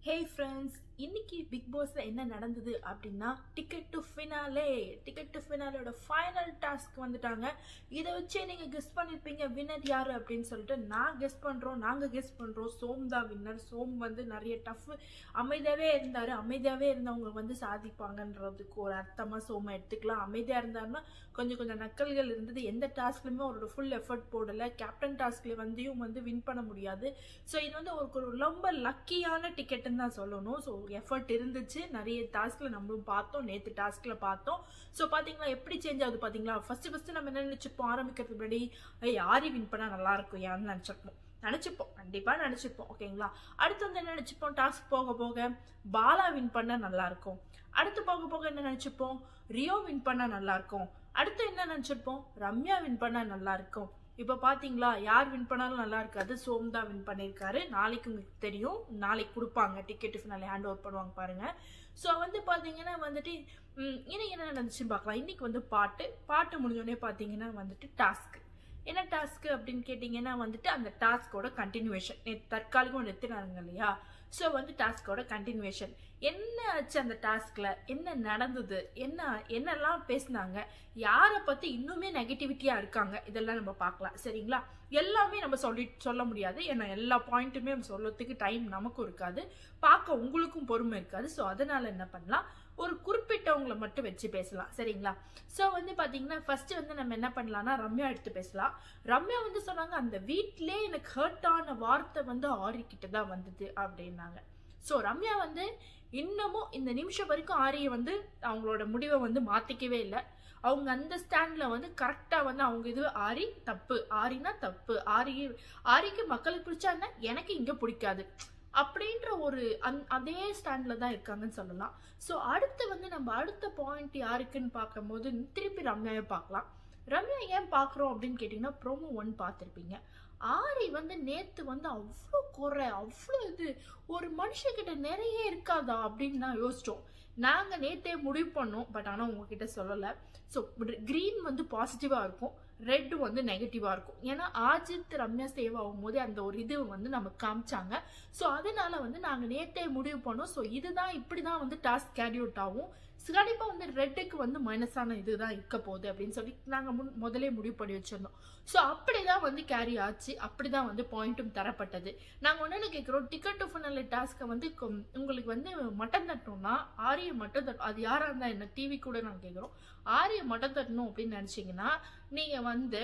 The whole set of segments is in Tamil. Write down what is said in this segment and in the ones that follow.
ஹே ஃப்ரெண்ட்ஸ் இன்னைக்கு பிக் பாஸ்ல என்ன நடந்தது அப்படின்னா ticket to finale ticket to ஃபினாலோட ஃபைனல் டாஸ்க் வந்துட்டாங்க இதை வச்சே நீங்க கெஸ் பண்ணிருப்பீங்க வின்னர் யாரு அப்படின்னு சொல்லிட்டு நான் கெஸ் பண்றோம் நாங்க கெஸ் பண்றோம் சோம் தான் வின்னர் சோம் வந்து நிறைய டஃப் அமைதியாவே இருந்தாரு அமைதியாவே இருந்தவங்க வந்து சாதிப்பாங்கன்றதுக்கு ஒரு அர்த்தமா சோமை எடுத்துக்கலாம் அமைதியா இருந்தாருன்னா கொஞ்சம் கொஞ்சம் நக்கல்கள் இருந்தது எந்த டாஸ்க்லையுமே அவரோட ஃபுல் எஃபர்ட் போடல கேப்டன் டாஸ்க்ல வந்தும் வந்து வின் பண்ண முடியாது ஸோ இது வந்து ஒரு ஒரு ரொம்ப லக்கியான டிக்கெட்டுன்னு தான் சொல்லணும் ஸோ எஃபர்ட் இருந்துச்சு நிறைய டாஸ்க்ல நம்மளும் பார்த்தோம் நேற்று டாஸ்க்ல பார்த்தோம் ஸோ பார்த்தீங்களா எப்படி சேஞ்ச் ஆகுது பார்த்தீங்களா ஃபர்ஸ்ட் ஃபர்ஸ்ட் நம்ம என்ன நினைச்சுப்போம் ஆரம்பிக்கிறதுக்கு முன்னாடி ஏய் யாரி வின் பண்ணா நல்லா இருக்கும் யாருன்னு நினச்சிருப்போம் நினச்சிப்போம் கண்டிப்பாக நினச்சிப்போம் ஓகேங்களா அடுத்து வந்து என்ன நினச்சிப்போம் டாஸ்க் போக போக பாலா வின் பண்ண நல்லா இருக்கும் அடுத்து போக போக என்ன நினச்சிப்போம் ரியோ வின் பண்ணா நல்லா இருக்கும் அடுத்து என்ன நினச்சிருப்போம் ரம்யா வின் பண்ணா நல்லா இருக்கும் இப்போ பார்த்தீங்களா யார் வின் பண்ணாலும் நல்லா இருக்காது சோம் தான் வின் பண்ணியிருக்காரு நாளைக்கு உங்களுக்கு தெரியும் நாளைக்கு கொடுப்பாங்க டிக்கெட் ஃபினாலே ஹேண்ட் ஓவர் பண்ணுவாங்க பாருங்க ஸோ வந்து பார்த்தீங்கன்னா வந்துட்டு ம், இன்னைக்கு என்ன நடந்துச்சுன்னு பார்க்கலாம் இன்னைக்கு வந்து பாட்டு பாட்டு முடிஞ்சோடனே பார்த்தீங்கன்னா வந்துட்டு டாஸ்க் என்ன டாஸ்க் அப்படின்னு கேட்டிங்கன்னா வந்துட்டு அந்த டாஸ்கோட கண்டினியூவேஷன் நேற்று தற்காலிகம் நிறுத்தினாருங்க இல்லையா ஸோ வந்து டாஸ்கோட கண்டினியூவேஷன் என்ன ஆச்சு அந்த டாஸ்க்ல என்ன நடந்தது என்ன என்னெல்லாம் பேசினாங்க யாரை பத்தி இன்னுமே நெகட்டிவிட்டியா இருக்காங்க இதெல்லாம் நம்ம பார்க்கலாம் சரிங்களா எல்லாமே நம்ம சொல்லி சொல்ல முடியாது ஏன்னா எல்லா பாயிண்ட்டுமே நம்ம சொல்லறதுக்கு டைம் நமக்கும் இருக்காது பார்க்க உங்களுக்கும் பொறுமை இருக்காது ஸோ அதனால என்ன பண்ணலாம் ஒரு குறிப்பிட்டவங்களை மட்டும் வச்சு பேசலாம் சரிங்களா ஸோ வந்து பார்த்தீங்கன்னா ஃபர்ஸ்ட் வந்து நம்ம என்ன பண்ணலாம்னா ரம்யா எடுத்து பேசலாம் ரம்யா வந்து சொன்னாங்க அந்த வீட்டிலே எனக்கு ஹர்ட் ஆன வார்த்தை வந்து ஆரிக்கிட்ட தான் வந்தது அப்படின்னாங்க ஸோ ரம்யா வந்து இன்னமும் இந்த நிமிஷம் வரைக்கும் ஆரியை வந்து அவங்களோட முடிவை வந்து மாற்றிக்கவே இல்லை அவங்க அந்த ஸ்டாண்டில் வந்து கரெக்டாக வந்து அவங்க இது ஆரி தப்பு ஆரினா தப்பு ஆரி ஆரிக்கு மக்களுக்கு பிடிச்சா என்ன எனக்கு இங்கே பிடிக்காது அப்படின்ற ஒரு அந் அதே ஸ்டாண்டில் தான் இருக்காங்கன்னு சொல்லலாம் ஸோ அடுத்து வந்து நம்ம அடுத்த பாயிண்ட் யாருக்குன்னு பார்க்கும்போது திருப்பி ரம்யாவை பார்க்கலாம் ரம்யா ஏன் பார்க்குறோம் அப்படின்னு கேட்டிங்கன்னா ப்ரோமோ ஒன் பார்த்துருப்பீங்க ஆரி வந்து நேத்து வந்து அவ்வளோ குறை அவ்வளோ இது ஒரு மனுஷங்கிட்ட நிறைய இருக்காதா அப்படின்னு நான் யோசிச்சோம் நாங்கள் நேத்தே முடிவு பண்ணோம் பட் ஆனால் உங்ககிட்ட சொல்லலை ஸோ க்ரீன் வந்து பாசிட்டிவாக இருக்கும் ரெட் வந்து நெகட்டிவாக இருக்கும் ஏன்னா ஆஜித் ரம்யா சேவ் ஆகும்போது அந்த ஒரு இது வந்து நமக்கு காமிச்சாங்க ஸோ அதனால வந்து நாங்கள் நேத்தே முடிவு பண்ணோம் ஸோ இதுதான் இப்படி தான் வந்து டாஸ்க் கேரி அவுட் ஆகும் கண்டிப்பாக வந்து ரெட்டுக்கு வந்து மைனஸான இதுதான் இருக்க போகுது அப்படின்னு சொல்லி நாங்கள் முன் முதலே முடிவு பண்ணி வச்சிருந்தோம் ஸோ அப்படி தான் வந்து கேரி ஆச்சு அப்படி தான் வந்து பாயிண்ட்டும் தரப்பட்டது நாங்கள் ஒன்று கேட்குறோம் டிக்கெட் டு ஃபைனல் டாஸ்க்கை வந்து கொம்- உங்களுக்கு வந்து மட்டன் தட்டணும்னா ஆரிய மட்டன் தட்டணும் அது யாராக இருந்தால் என்ன டிவி கூட நாங்கள் கேட்குறோம் ஆரிய மட்டன் தட்டணும் அப்படின்னு நினச்சிங்கன்னா நீங்கள் வந்து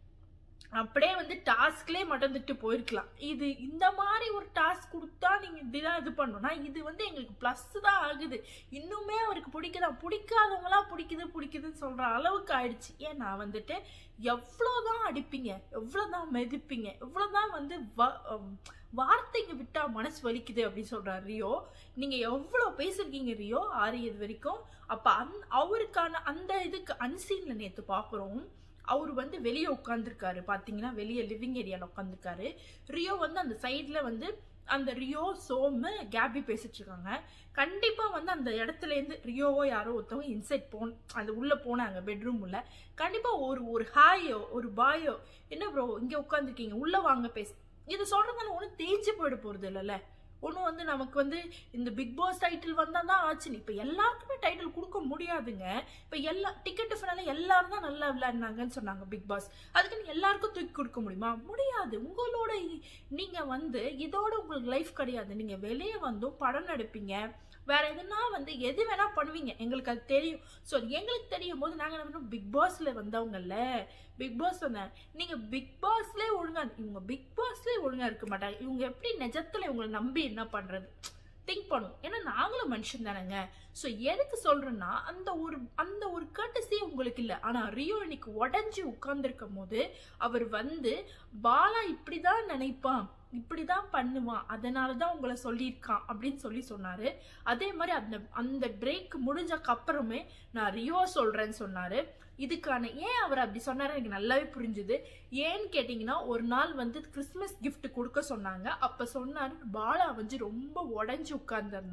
அப்படியே வந்து டாஸ்க்லேயே மட்டும் திட்டு போயிருக்கலாம் இது இந்த மாதிரி ஒரு டாஸ்க் கொடுத்தா நீங்க இப்படிதான் இது பண்ணணும்னா இது வந்து எங்களுக்கு ப்ளஸ் தான் ஆகுது இன்னுமே அவருக்கு பிடிக்குதா பிடிக்காதவங்களா பிடிக்குது பிடிக்குதுன்னு சொல்ற அளவுக்கு ஆயிடுச்சு ஏன்னா வந்துட்டு எவ்வளோதான் அடிப்பீங்க எவ்வளோதான் மெதிப்பீங்க எவ்வளோதான் வந்து வ- அம், வார்த்தைங்க விட்டா மனசு வலிக்குது அப்படின்னு சொல்றாரு ரியோ நீங்க எவ்வளவு பேசிருக்கீங்க ரியோ ஆறு இது வரைக்கும் அப்ப அந் அவருக்கான அந்த இதுக்கு அன்சீன்ல நேத்து பாக்குறோம் அவர் வந்து வெளியே உட்காந்துருக்காரு பாத்தீங்கன்னா வெளியே லிவிங் ஏரியால உட்காந்துருக்காரு ரியோ வந்து அந்த சைட்ல வந்து அந்த ரியோ சோமு கேபி பேசிட்டு இருக்காங்க கண்டிப்பா வந்து அந்த இடத்துல இருந்து ரியோவோ யாரோ ஒருத்தவங்க இன்சைட் போன் அந்த உள்ள போனாங்க பெட்ரூம் உள்ள கண்டிப்பா ஒரு ஒரு ஹாயோ ஒரு பாயோ என்ன ப்ரோ இங்க உட்காந்துருக்கீங்க உள்ள வாங்க பேச இது சொல்றதுனால ஒன்றும் தேய்ச்சி போயிட போறது இல்லைல்ல ஒன்றும் வந்து நமக்கு வந்து இந்த பிக் பாஸ் டைட்டில் வந்தால் தான் ஆச்சு இப்போ எல்லாருக்குமே டைட்டில் கொடுக்க முடியாதுங்க இப்போ எல்லா டிக்கெட்டு ஃபினால எல்லாரும் தான் நல்லா விளையாடினாங்கன்னு சொன்னாங்க பிக் பாஸ் அதுக்குன்னு எல்லாருக்கும் தூக்கி கொடுக்க முடியுமா முடியாது உங்களோட இ- நீங்க வந்து இதோட உங்களுக்கு லைஃப் கிடையாது நீங்க வெளியே வந்தும் படம் நடிப்பீங்க வேற எதுனா வந்து எது வேணா பண்ணுவீங்க எங்களுக்கு அது தெரியும் ஸோ எங்களுக்கு தெரியும் போது நாங்கள் என்ன பண்ணோம் பிக் பாஸ்ல வந்தவங்கல்ல பிக் பாஸ் வந்தேன் நீங்க பிக் பாஸ்லேயே ஒழுங்கா இவங்க பிக் பாஸ்லேயே ஒழுங்கா இருக்க மாட்டாங்க இவங்க எப்படி நிஜத்துல இவங்களை நம்பி என்ன பண்றது திங்க் பண்ணும் ஏன்னா நாங்களும் மனுஷன் தானேங்க ஸோ எதுக்கு சொல்றேன்னா அந்த ஒரு அந்த ஒரு கட்டசி உங்களுக்கு இல்லை ஆனா ரியோ இன்னைக்கு உடஞ்சி உட்கார்ந்துருக்கும் போது அவர் வந்து பாலா இப்படிதான் நினைப்பான் இப்படிதான் பண்ணுவான் அதனால தான் உங்களை சொல்லியிருக்கான் அப்படின்னு சொல்லி சொன்னாரு அதே மாதிரி அந்த அந்த பிரேக் முடிஞ்சக்கு அப்புறமே நான் ரியோ சொல்றேன்னு சொன்னாரு இதுக்கான ஏன் அவர் அப்படி சொன்னாரு எனக்கு நல்லாவே புரிஞ்சுது ஏன்னு கேட்டிங்கன்னா ஒரு நாள் வந்து கிறிஸ்மஸ் gift கொடுக்க சொன்னாங்க அப்ப சொன்னாரு பாலா வந்து ரொம்ப உடஞ்சி உட்கார்ந்துருந்தான்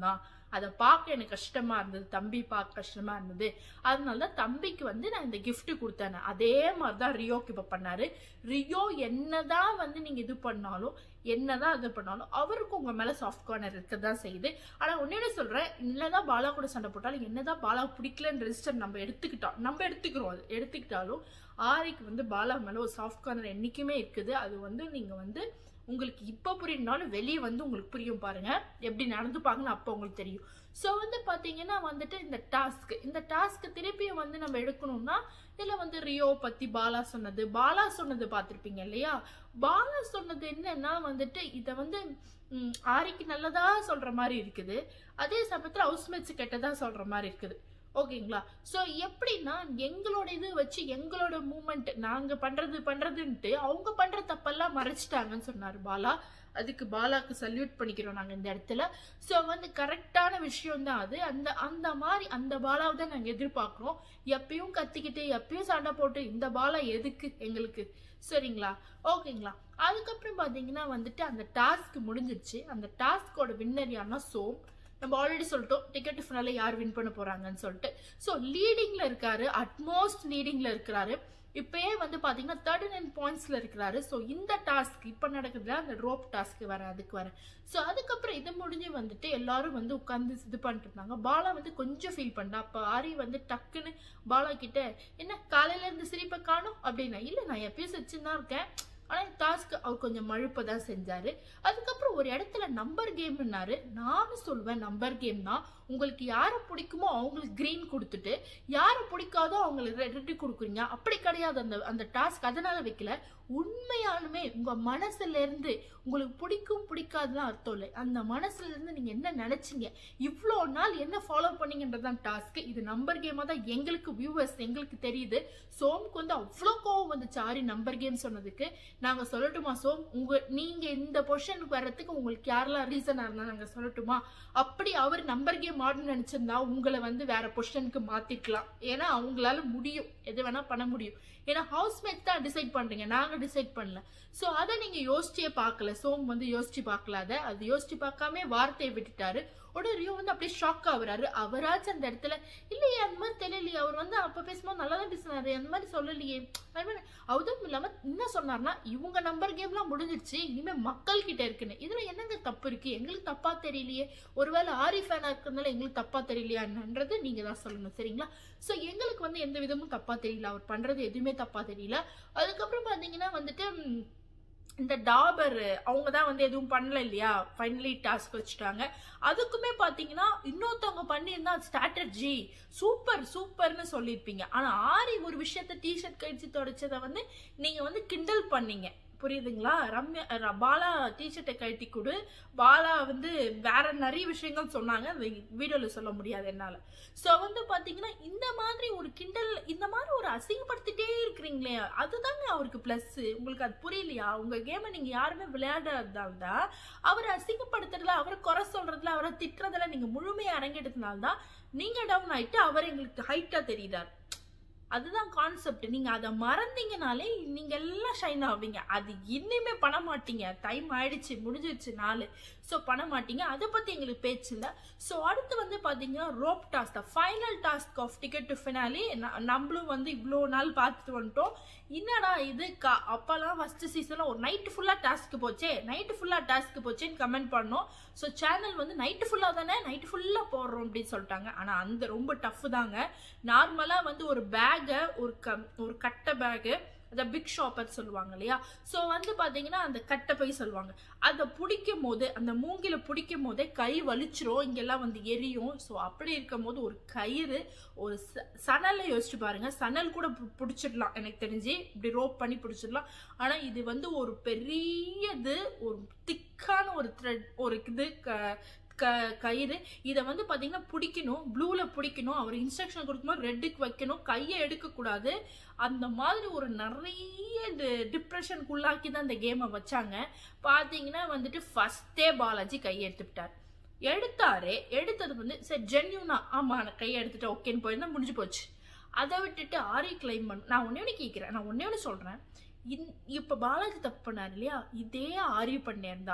அதை பார்க்க எனக்கு கஷ்டமா இருந்தது தம்பி பார்க்க கஷ்டமா இருந்தது அதனால தான் தம்பிக்கு வந்து நான் இந்த gift கொடுத்தேன் அதே மாதிரி தான் ரியோக்கு இப்போ பண்ணாரு ரியோ என்னதான் வந்து நீங்க இது பண்ணாலும் என்னதான் இது பண்ணாலும் அவருக்கு உங்க மேல சாஃப்ட் கார்னர் இருக்க தான் செய்யுது ஆனா ஒன்னே சொல்றேன் என்னதான் பாலா கூட சண்டை போட்டாலும் என்னதான் பாலா பிடிக்கலன்னு ரெஜிஸ்டர் நம்ம எடுத்துக்கிட்டோம் நம்ம எடுத்துக்கிறோம் அது எடுத்துக்கிட்டாலும் ஆரிக்கு வந்து பாலா மேல ஒரு சாஃப்ட் கார்னர் என்னைக்குமே இருக்குது அது வந்து நீங்க வந்து உங்களுக்கு இப்போ புரியணும்னாலும் வெளியே வந்து உங்களுக்கு புரியும் பாருங்க எப்படி நடந்துப்பாங்கன்னு அப்போ உங்களுக்கு தெரியும் ஸோ வந்து பார்த்தீங்கன்னா வந்துட்டு இந்த டாஸ்க் இந்த டாஸ்க் திருப்பியும் வந்து நம்ம எடுக்கணும்னா இதில் வந்து ரியோ பற்றி பாலா சொன்னது பாலா சொன்னது பார்த்துருப்பீங்க இல்லையா பாலா சொன்னது என்னன்னா வந்துட்டு இதை வந்து ம், ஆரிக்கு நல்லதா சொல்ற மாதிரி இருக்குது அதே சமயத்தில் ஹவுஸ்மேட்ஸ் கெட்டதா சொல்ற மாதிரி இருக்குது ஓகேங்களா ஸோ எப்படின்னா எங்களோட இது வச்சு எங்களோட மூமெண்ட் நாங்க பண்றது பண்றதுன்ட்டு அவங்க பண்ற தப்பெல்லாம் மறைச்சிட்டாங்கன்னு சொன்னார் பாலா அதுக்கு பாலாக்கு சல்யூட் பண்ணிக்கிறோம் நாங்க இந்த இடத்துல ஸோ வந்து கரெக்டான விஷயம் தான் அது அந்த அந்த மாதிரி அந்த பாலாவை தான் நாங்கள் எதிர்பார்க்குறோம் எப்பயும் கத்திக்கிட்டு எப்பயும் சண்டை போட்டு இந்த பாலா எதுக்கு எங்களுக்கு சரிங்களா ஓகேங்களா அதுக்கப்புறம் பார்த்தீங்கன்னா வந்துட்டு அந்த டாஸ்க் முடிஞ்சிருச்சு அந்த டாஸ்கோட வின்னர் யாருன்னா சோம் நம்ம ஆல்ரெடி சொல்லிட்டோம் டிக்கெட் ஃபினால யார் வின் பண்ண போறாங்கன்னு சொல்லிட்டு ஸோ லீடிங்ல இருக்காரு அட்மோஸ்ட் லீடிங்ல இருக்கிறாரு இப்பயே வந்து பாத்தீங்கன்னா தேர்ட்டி நைன் பாயிண்ட்ஸ்ல இருக்கிறாரு ஸோ இந்த டாஸ்க் இப்போ நடக்குதுல அந்த ரோப் டாஸ்க் வரேன் அதுக்கு வரேன் ஸோ அதுக்கப்புறம் இது முடிஞ்சு வந்துட்டு எல்லாரும் வந்து உட்காந்து இது பண்ணிட்டு இருந்தாங்க பாலா வந்து கொஞ்சம் ஃபீல் பண்ணா அப்போ ஆரி வந்து டக்குன்னு பாலா கிட்ட என்ன காலையில இருந்து சிரிப்பை காணும் அப்படின்னா இல்லை நான் எப்பயும் சிரிச்சுன்னு தான் இருக்கேன் ஆனால் இந்த டாஸ்க் அவர் கொஞ்சம் மழுப்ப தான் செஞ்சாரு அதுக்கப்புறம் ஒரு இடத்துல நம்பர் கேம்னாரு நானும் சொல்வேன் நம்பர் கேம் தான் உங்களுக்கு யாரை பிடிக்குமோ அவங்களுக்கு கிரீன் கொடுத்துட்டு யாரை பிடிக்காதோ அவங்களுக்கு ரெட்டி கொடுக்குறீங்க அப்படி கிடையாது அந்த அந்த டாஸ்க் அதனால வைக்கல உண்மையாலுமே உங்க மனசுல இருந்து உங்களுக்கு பிடிக்கும் பிடிக்காதுலாம் அர்த்தம் இல்லை அந்த மனசுல இருந்து நீங்க என்ன நினைச்சீங்க இவ்வளோ நாள் என்ன ஃபாலோ பண்ணீங்கன்றதான் டாஸ்க் இது நம்பர் கேமா தான் எங்களுக்கு வியூவர்ஸ் எங்களுக்கு தெரியுது சோமுக்கு வந்து அவ்வளோ கோவம் வந்துச்சு ஆரி நம்பர் கேம் சொன்னதுக்கு நாங்க சொல்லட்டுமா சோம் உங்க நீங்க இந்த பொசிஷனுக்கு வர்றதுக்கு உங்களுக்கு யாரெல்லாம் ரீசனா இருந்தா நாங்க சொல்லட்டுமா அப்படி அவர் நம்பர் கேம் ஆடணும்னு நினைச்சிருந்தா உங்களை வந்து வேற பொசிஷனுக்கு மாத்திக்கலாம் ஏன்னா அவங்களால முடியும் எது வேணா பண்ண முடியும் ஏன்னா ஹவுஸ்மேட் தான் டிசைட் பண்றீங்க நாங்க டிசைட் பண்ணல சோ அதை நீங்க யோசிச்சே பார்க்கல சோம் வந்து யோசிச்சு பார்க்கல அதை அது யோசிச்சு பார்க்காம வார்த்தையை விட்டுட்டாரு உடனே ரியோ வந்து அப்படியே ஷாக் ஆகுறாரு அவராச்சும் அந்த இடத்துல இல்லையே அந்த மாதிரி தெரியலையே அவர் வந்து அப்ப பேசும்போது நல்லா தான் பேசினாரு அந்த மாதிரி சொல்லலையே அது மாதிரி அதுவும் இல்லாம என்ன சொன்னார்னா இவங்க நம்பர் கேம்லாம் முடிஞ்சிருச்சு இனிமே மக்கள் கிட்ட இருக்குன்னு இதுல என்னங்க தப்பு இருக்கு எங்களுக்கு தப்பா தெரியலையே ஒருவேளை ஆரி ஃபேனா இருக்கிறதுனால எங்களுக்கு தப்பா தெரியலையான்றது நீங்க தான் சொல்லணும் சரிங்களா சோ எங்களுக்கு வந்து எந்த விதமும் தப்பா தெரியல அவர் பண்றது எதுவுமே தப்பா தெரியல அதுக்கப்புறம் பாத்தீங்கன்னா வந்துட்டு ம், இந்த டாபர் அவங்க தான் வந்து எதுவும் பண்ணல இல்லையா ஃபைனலி டாஸ்க் வச்சுட்டாங்க அதுக்குமே பார்த்தீங்கன்னா இன்னொருத்தவங்க பண்ணியிருந்தா ஸ்ட்ராட்டஜி சூப்பர் சூப்பர்னு சொல்லியிருப்பீங்க ஆனால் ஆரி ஒரு விஷயத்த டிஷர்ட் கழிச்சு தொடச்சதை வந்து நீங்கள் வந்து கிண்டல் பண்ணீங்க புரியுதுங்களா ரம்யா ர- பாலா டிஷர்ட்டை கழட்டி கொடு பாலா வந்து வேற நிறைய விஷயங்கள் சொன்னாங்க வீடியோவில் சொல்ல முடியாது என்னால் ஸோ வந்து பார்த்தீங்கன்னா இந்த மாதிரி ஒரு கிண்டல் இந்த மாதிரி ஒரு அசிங்கப்படுத்திட்டே இருக்கிறீங்களே அதுதாங்க அவருக்கு ப்ளஸ் உங்களுக்கு அது புரியலையா உங்க கேமை நீங்க யாருமே விளையாடுறதால தான் அவரை அசிங்கப்படுத்துறதுல அவரை குறை சொல்றதுல அவரை திட்டுறதுல நீங்க முழுமையா அரங்கெடுத்தனால தான் நீங்க டவுன் ஆயிட்டு அவர் எங்களுக்கு ஹைட்டா தெரியுதார் அதுதான் கான்செப்ட் நீங்க அதை மறந்தீங்கனாலே நீங்க எல்லாம் ஷைன் ஆவீங்க அது இன்னுமே பண்ண மாட்டீங்க டைம் ஆயிடுச்சு முடிஞ்சிருச்சு நாலு ஸோ பண்ண மாட்டீங்க அதை பத்தி எங்களுக்கு பேச்சு இல்லை ஸோ அடுத்து வந்து பாத்தீங்கன்னா rope task the final task of ticket to finale நம்மளும் வந்து இவ்வளோ நாள் பார்த்துட்டு வந்துட்டோம் என்னடா இது கா அப்போல்லாம் ஃபர்ஸ்ட் சீசன்ல ஒரு நைட்டு ஃபுல்லாக டாஸ்க் போச்சே நைட்டு ஃபுல்லாக டாஸ்க் போச்சேன்னு கமெண்ட் பண்ணோம் ஸோ சேனல் வந்து நைட்டு ஃபுல்லாக தானே நைட்டு ஃபுல்லாக போடுறோம் அப்படின்னு சொல்லிட்டாங்க ஆனால் அந்த ரொம்ப டஃப் தாங்க நார்மலாக வந்து ஒரு பேக்கை ஒரு க ஒரு கட்டை பேக்கு அந்த பிக் ஷாப்பர் சொல்லுவாங்க இல்லையா ஸோ வந்து பார்த்தீங்கன்னா அந்த கட்டை பை சொல்லுவாங்க அதை பிடிக்கும் போது அந்த மூங்கில பிடிக்கும் போதே கை வலிச்சிரும் இங்கெல்லாம் வந்து எரியும் ஸோ அப்படி இருக்கும் போது ஒரு கயிறு ஒரு ச- சணலை யோசிச்சு பாருங்க சணல் கூட பு- பிடிச்சிடலாம் எனக்கு தெரிஞ்சு இப்படி ரோப் பண்ணி பிடிச்சிடலாம் ஆனால் இது வந்து ஒரு பெரியது ஒரு திக்கான ஒரு த்ரெட் ஒரு இது க க கயிறு இதை வந்து பார்த்தீங்கன்னா பிடிக்கணும் ப்ளூவில் பிடிக்கணும் அவர் இன்ஸ்ட்ரக்ஷன் கொடுக்கும்போது ரெட்டுக்கு வைக்கணும் கையை எடுக்கக்கூடாது அந்த மாதிரி ஒரு நிறைய டிப்ரெஷனுக்கு உள்ளாக்கி தான் இந்த கேமை வச்சாங்க பார்த்தீங்கன்னா வந்துட்டு ஃபஸ்ட்டே பாலாஜி கையை எடுத்துக்கிட்டார் எடுத்தாரு எடுத்தது வந்து சரி ஜென்யூனா ஆமா நான் கையை எடுத்துட்டு ஓகேன்னு போயிருந்தா முடிஞ்சு போச்சு அதை விட்டுட்டு ஆரி கிளைம் பண்ண நான் ஒன்னே ஒன்று கேட்குறேன் நான் ஒன்னே ஒன்று சொல்கிறேன் இந் இப்போ பாலாஜி தப்பு பண்ணார் இல்லையா இதே ஆரி பண்ணியிருந்தா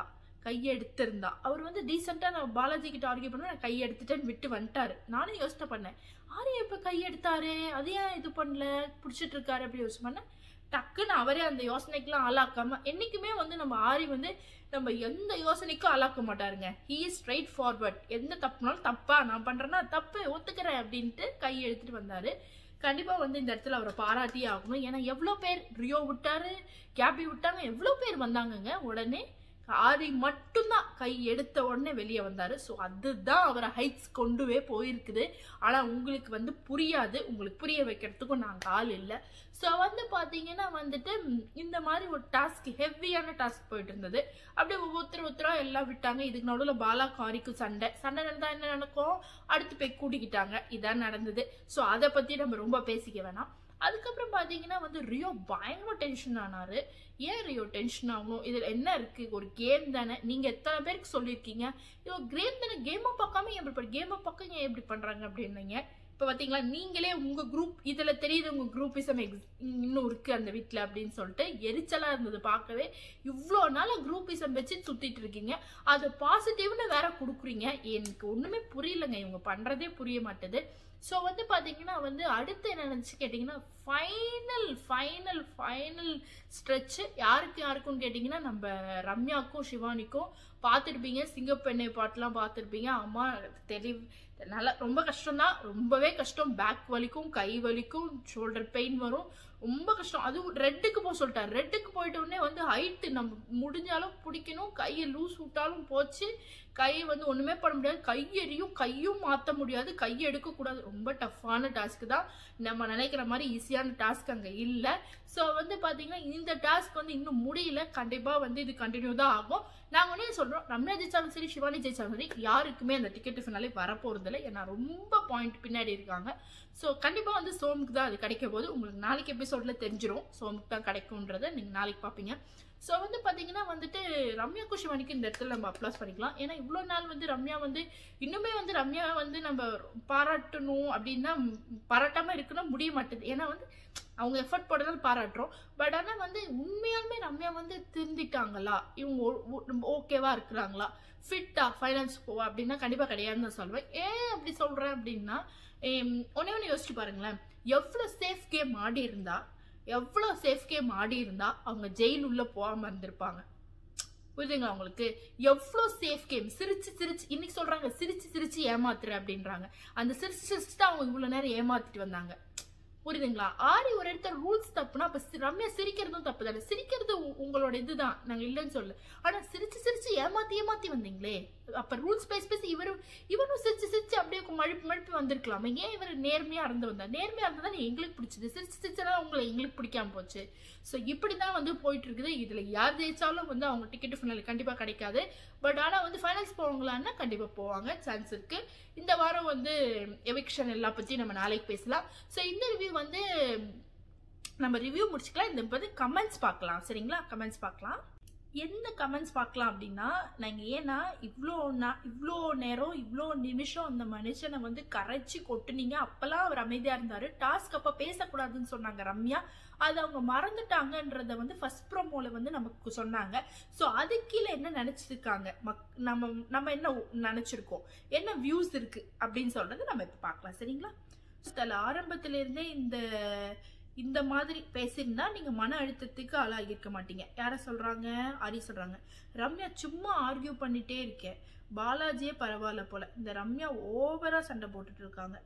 கையை எடுத்திருந்தா அவர் வந்து டீசெண்டாக நான் பாலாஜி கிட்ட ஆர்கியூ பண்ண நான் கையை எடுத்துட்டேன்னு விட்டு வந்துட்டாரு நானும் யோசனை பண்ணேன் ஆரியா இப்போ கை எடுத்தாரு அது ஏன் இது பண்ணல பிடிச்சிட்டு இருக்காரு அப்படி யோசனை பண்ணேன் டக்குன்னு அவரே அந்த யோசனைக்கெல்லாம் ஆளாக்காம என்னைக்குமே வந்து நம்ம ஆரி வந்து நம்ம எந்த யோசனைக்கும் ஆளாக்க மாட்டாருங்க ஹீ இஸ் ஸ்ட்ரைட் ஃபார்வர்ட் எந்த தப்புனாலும் தப்பா நான் பண்றேன்னா தப்பு ஒத்துக்கிறேன் அப்படின்ட்டு கை எடுத்துட்டு வந்தாரு கண்டிப்பா வந்து இந்த இடத்துல அவரை பாராட்டியே ஆகணும் ஏன்னா எவ்வளோ பேர் ரியோ விட்டாரு கேபி விட்டாங்க எவ்வளோ பேர் வந்தாங்கங்க உடனே ஆரி மட்டும்தான் கை எடுத்த உடனே வெளியே வந்தாரு ஸோ அதுதான் அவரை ஹைட்ஸ் கொண்டுவே போயிருக்குது ஆனால் உங்களுக்கு வந்து புரியாது உங்களுக்கு புரிய வைக்கிறதுக்கும் நாங்கள் ஆள் இல்லை ஸோ வந்து பார்த்தீங்கன்னா வந்துட்டு ம், இந்த மாதிரி ஒரு டாஸ்க் ஹெவியான டாஸ்க் போயிட்டு இருந்தது அப்படியே ஒவ்வொருத்தர் ஒருத்தராக எல்லாம் விட்டாங்க இதுக்கு நடுவில் பாலா காரிக்கும் சண்டை சண்டை நடந்தா என்ன நடக்கும் அடுத்து போய் கூட்டிக்கிட்டாங்க இதான் நடந்தது ஸோ அதை பற்றி நம்ம ரொம்ப பேசிக்க வேணாம் அதுக்கப்புறம் பார்த்தீங்கன்னா வந்து ரியோ பயங்கர டென்ஷன் ஆனாரு ஏன் ரியோ டென்ஷன் ஆகணும் இதில் என்ன இருக்கு ஒரு கேம் தானே நீங்கள் எத்தனை பேருக்கு சொல்லியிருக்கீங்க ஐயோ கேம் தானே கேமை பார்க்காம ஏன் இப்படி கேமை பார்க்க ஏன் எப்படி பண்ணுறாங்க அப்படின்னீங்க இப்போ பார்த்தீங்களா நீங்களே உங்கள் குரூப் இதில் தெரியுது உங்கள் குரூப்பிசம் எக்ஸ் இன்னும் இருக்குது அந்த வீட்டில் அப்படின்னு சொல்லிட்டு எரிச்சலாக இருந்தது பார்க்கவே இவ்வளோ நாள் குரூப்பிசம் வச்சு சுற்றிட்டு இருக்கீங்க அது பாசிட்டிவ்னு வேற கொடுக்குறீங்க எனக்கு ஒன்றுமே புரியலங்க இவங்க பண்ணுறதே புரிய மாட்டேது ஸோ வந்து பார்த்தீங்கன்னா வந்து அடுத்து என்ன நினச்சி கேட்டிங்கன்னா ஃபைனல் ஃபைனல் ஃபைனல் ஸ்ட்ரெச்சு யாருக்கு யாருக்கும் கேட்டிங்கன்னா நம்ம ரம்யாக்கும் சிவானிக்கும் பார்த்துருப்பீங்க சிங்கப்பெண்ணை பாட்டெலாம் பார்த்துருப்பீங்க அம்மா தெளிவு நல்லா ரொம்ப கஷ்டம்தான் ரொம்பவே கஷ்டம் பேக் வலிக்கும் கை வலிக்கும் ஷோல்டர் பெயின் வரும் ரொம்ப கஷ்டம் அதுவும் ரெட்டுக்கு போக சொல்லிட்டாரு ரெட்டுக்கு போயிட்ட உடனே வந்து ஹைட்டு நம்ம முடிஞ்சாலும் பிடிக்கணும் கையை லூஸ் விட்டாலும் போச்சு கையை வந்து ஒன்றுமே பண்ண முடியாது கை எரியும் கையும் மாற்ற முடியாது கையை எடுக்கக்கூடாது ரொம்ப டஃப்பான டாஸ்க்கு தான் நம்ம நினைக்கிற மாதிரி ஈஸியான டாஸ்க் அங்கே இல்லை ஸோ வந்து பார்த்தீங்கன்னா இந்த டாஸ்க் வந்து இன்னும் முடியல கண்டிப்பாக வந்து இது கண்டினியூ தான் ஆகும் நாங்கள் ஒன்றே சொல்கிறோம் ரம்யா ஜெயிச்சாலும் சரி சிவானி ஜெயிச்சாலும் சரி யாருக்குமே அந்த டிக்கெட் ஃபினாலே வரப்போகிறதில்ல ஏன்னா ரொம்ப பாயிண்ட் பின்னாடி இருக்காங்க ஸோ கண்டிப்பாக வந்து சோமுக்கு தான் அது கிடைக்க போது உங்களுக்கு நாளைக்கு எபிசோடில் தெரிஞ்சிரும் சோமுக்கு தான் கிடைக்கும்ன்றதை நீங்கள் நாளைக்கு பார்ப்பீங்க ஸோ வந்து பார்த்தீங்கன்னா வந்துட்டு ரம்யாக்கும் சிவானிக்கு இந்த இடத்துல நம்ம அப்ளாஸ் பண்ணிக்கலாம் ஏன்னா இவ்வளோ நாள் வந்து ரம்யா வந்து இன்னுமே வந்து ரம்யா வந்து நம்ம பாராட்டணும் அப்படின்னா பாராட்டாமல் இருக்கணும் முடிய மாட்டேது ஏன்னா வந்து அவங்க எஃபர்ட் போடுறதால பாராட்டுறோம் பட் ஆனால் வந்து உண்மையாலுமே ரம்யா வந்து திருந்திட்டாங்களா இவங்க ஓகேவா இருக்கிறாங்களா ஃபிட்டா ஃபைனான்ஸ் போவா அப்படின்னா கண்டிப்பாக கிடையாதுன்னு நான் சொல்வேன் ஏன் அப்படி சொல்கிறேன் அப்படின்னா ஏம், ஒண்ணே ஒன்று யோசிச்சு பாருங்களேன் எவ்வளோ சேஃப் கேம் ஆடி இருந்தா எவ்வளோ சேஃப் கேம் ஆடி இருந்தா அவங்க ஜெயில் உள்ள போகாம இருந்திருப்பாங்க புரியுதுங்களா உங்களுக்கு எவ்வளோ சேஃப் கேம் சிரிச்சு சிரிச்சு இன்னைக்கு சொல்றாங்க சிரிச்சு சிரிச்சு ஏமாத்துற அப்படின்றாங்க அந்த சிரிச்சு சிரிச்சு தான் அவங்க இவ்வளோ நேரம் ஏமாத்திட்டு வந்தாங்க புரியுதுங்களா ஆரி ஒரு இடத்துல ரூல்ஸ் தப்புனா அப்ப சி- ரம்யா சிரிக்கிறதும் தப்பு தானே சிரிக்கிறது உ- உங்களோட இதுதான் நாங்க இல்லைன்னு சொல்ல ஆனா சிரிச்சு சிரிச்சு ஏமாத்தி ஏமாத்தி வந்தீங்களே அப்ப ரூல்ஸ் பேசி பேசி இவரும் இவரும் சிரிச்சு சிரிச்சு அப்படியே கு- மழுப்பி மழுப்பி வந்திருக்கலாமே ஏன் இவர் நேர்மையா இருந்து வந்தார் நேர்மையா இருந்தா தான் எங்களுக்கு பிடிச்சது சிரிச்சு சிரிச்சா உங்களை எங்களுக்கு பிடிக்காம போச்சு ஸோ இப்படி தான் வந்து போயிட்டு இருக்குது இதுல யார் ஜெயிச்சாலும் வந்து அவங்க டிக்கெட் ஃபைனல் கண்டிப்பா கிடைக்காது பட் ஆனா வந்து ஃபைனல்ஸ் போவாங்களான்னா கண்டிப்பா போவாங்க சான்ஸ் இருக்கு இந்த வாரம் வந்து எவிக்ஷன் எல்லாம் பத்தி நம்ம நாளைக்கு பேசலாம் ஸோ இந்த ரிவ்யூ வந்து நம்ம ரிவ்யூ முடிச்சுக்கலாம் இந்த வந்து கமெண்ட்ஸ் பார்க்கலாம் சரிங்களா கமெண்ட்ஸ் பார்க்கலாம் என்ன கமெண்ட்ஸ் பார்க்கலாம் அப்படின்னா நாங்கள் ஏன்னா இவ்வளோ நான் இவ்வளோ நேரம் இவ்வளோ நிமிஷம் அந்த மனுஷனை வந்து கரைச்சி கொட்டுனீங்க அப்போல்லாம் அவர் அமைதியாக இருந்தார் டாஸ்க் அப்போ பேசக்கூடாதுன்னு சொன்னாங்க ரம்யா அது அவங்க மறந்துட்டாங்கன்றத வந்து ஃபர்ஸ்ட் ப்ரோமோல வந்து நமக்கு சொன்னாங்க ஸோ அது கீழே என்ன நினச்சிருக்காங்க மக் நம்ம நம்ம என்ன நினச்சிருக்கோம் என்ன வியூஸ் இருக்கு அப்படின்னு சொல்றது நம்ம இப்போ பார்க்கலாம் சரிங்களா அதில் ஆரம்பத்திலிருந்தே இந்த இந்த மாதிரி பேசியிருந்தா நீங்க மன அழுத்தத்துக்கு ஆளாகியிருக்க மாட்டீங்க யார சொல்றாங்க ஆரி சொல்றாங்க ரம்யா சும்மா ஆர்கியூ பண்ணிட்டே இருக்கேன் பாலாஜியே பரவாயில்ல போல இந்த ரம்யா ஓவரா சண்டை போட்டுட்டு இருக்காங்க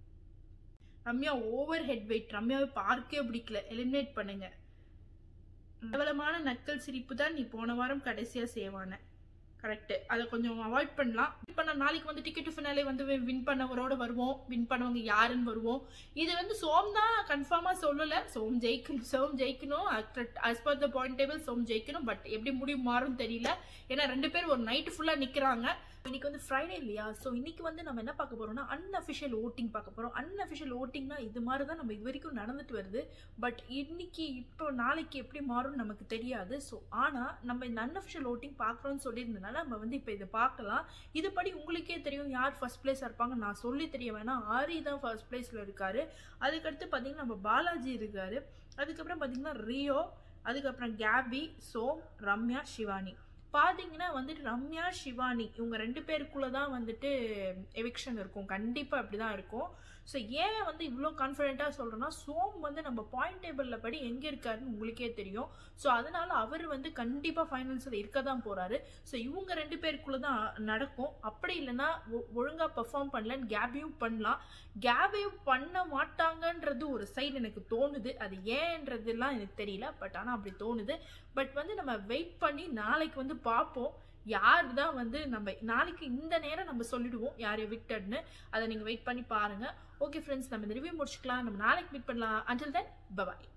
ரம்யா ஓவர் ஹெட் வெயிட் ரம்யாவை பார்க்கவே பிடிக்கல எலிமினேட் பண்ணுங்க பிரபலமான நக்கல் சிரிப்பு தான் நீ போன வாரம் கடைசியா சேவான கரெக்ட் அதை கொஞ்சம் அவாய்ட் பண்ணலாம் இப்போ நான் நாளைக்கு வந்து டிக்கெட் ஃபினாலே வந்து வின் பண்ணவரோட வருவோம் வின் பண்ணவங்க யாருன்னு வருவோம் இது வந்து சோம் தான் கன்ஃபார்மாக சொல்லலை சோம் ஜெயிக்கணும் சோம் ஜெயிக்கணும் as per the point table Som ஜெயிக்கணும் பட் எப்படி முடிவு மாறும் தெரியல ஏன்னா ரெண்டு பேர் ஒரு நைட்டு ஃபுல்லாக நிற்கிறாங்க இன்னைக்கு வந்து ஃப்ரைடே இல்லையா ஸோ இன்னைக்கு வந்து நம்ம என்ன பார்க்க போறோம்னா அன்அஃபிஷியல் ஓட்டிங் பார்க்க போறோம் அன்அஃபிஷியல் ஓட்டிங்னா இது மாதிரி தான் நம்ம இது வரைக்கும் நடந்துட்டு வருது பட் இன்னைக்கு இப்போ நாளைக்கு எப்படி மாறும்னு நமக்கு தெரியாது ஸோ ஆனால் நம்ம இந்த அன்அஃபிஷியல் ஓட்டிங் பார்க்குறோம்னு சொல்லியிருந்தனால நம்ம வந்து இப்போ இதை பார்க்கலாம் இதுபடி உங்களுக்கே தெரியும் யார் ஃபர்ஸ்ட் பிளேஸ் இருப்பாங்க நான் சொல்லி தெரிய வேணாம் ஆரி தான் ஃபர்ஸ்ட் பிளேஸில் இருக்காரு அதுக்கடுத்து பார்த்தீங்கன்னா நம்ம பாலாஜி இருக்காரு அதுக்கப்புறம் பார்த்தீங்கன்னா ரியோ அதுக்கப்புறம் கேபி சோம் ரம்யா சிவானி பார்த்தீங்கன்னா வந்துட்டு ரம்யா சிவானி இவங்க ரெண்டு பேருக்குள்ள தான் வந்துட்டு எவிக்ஷன் இருக்கும் கண்டிப்பாக அப்படி தான் இருக்கும் ஸோ ஏன் வந்து இவ்வளோ கான்ஃபிடென்ட்டாக சொல்கிறேன்னா சோம் வந்து நம்ம பாயிண்ட் டேபிளில் படி எங்கே இருக்காருன்னு உங்களுக்கே தெரியும் ஸோ அதனால அவர் வந்து கண்டிப்பாக ஃபைனல்ஸில் இருக்க தான் போகிறாரு ஸோ இவங்க ரெண்டு பேருக்குள்ளே தான் நடக்கும் அப்படி இல்லைன்னா ஒழுங்காக பெர்ஃபார்ம் பண்ணலன்னு கேபையும் பண்ணலாம் கேபையும் பண்ண மாட்டாங்கன்றது ஒரு சைடு எனக்கு தோணுது அது ஏன்றதுலாம் எனக்கு தெரியல பட் ஆனால் அப்படி தோணுது பட் வந்து நம்ம வெயிட் பண்ணி நாளைக்கு வந்து பார்ப்போம் யார் தான் வந்து நம்ம நாளைக்கு இந்த நேரம் நம்ம சொல்லிடுவோம் யார் விக்டட்னு அதை நீங்கள் வெயிட் பண்ணி பாருங்கள் ஓகே ஃப்ரெண்ட்ஸ் நம்ம இந்த ரிவ்யூ முடிச்சுக்கலாம் நம்ம நாளைக்கு மீட் பண்ணலாம் அண்டில் தென் பபாய்